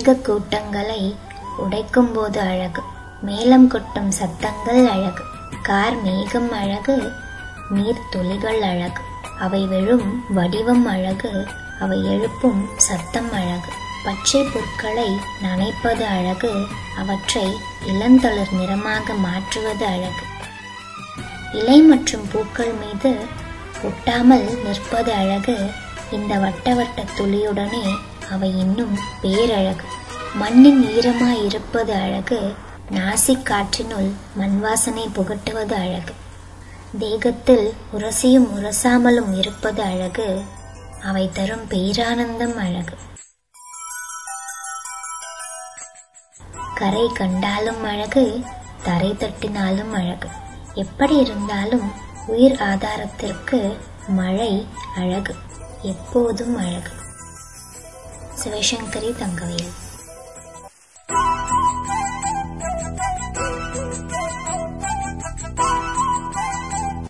மேக கூட்டங்களை உடைக்கும் போது அழகு மேலம் கொட்டும் சத்தங்கள் அழகு கார் மேகம் அழகு நீர் துளிகள் அழகு அவை விழும் வடிவம் அழகு அவை எழுப்பும் சத்தம் அழகு பச்சை புற்களை நனைப்பது அழகு அவற்றை இளந்தளிர் நிறமாக மாற்றுவது அழகு இலை மற்றும் பூக்கள் மீது ஒட்டாமல் நிற்பது அழகு இந்த வட்ட வட்ட துளியுடனே அவை இன்னும் பேரழகு மண்ணின் ஈரமாய் இருப்பது அழகு நாசிக் காற்றினுள் மண் வாசனை புகட்டுவது அழகு தேகத்தில் உரசியும் உரசாமலும் இருப்பது அழகு அவை தரும் பேரானந்தம் அழகு கரை கண்டாலும் அழகு தரை தட்டினாலும் அழகு எப்படி இருந்தாலும் உயிர் ஆதாரத்திற்கு மழை அழகு எப்போதும் அழகு சிவசங்கரி தங்கவேல்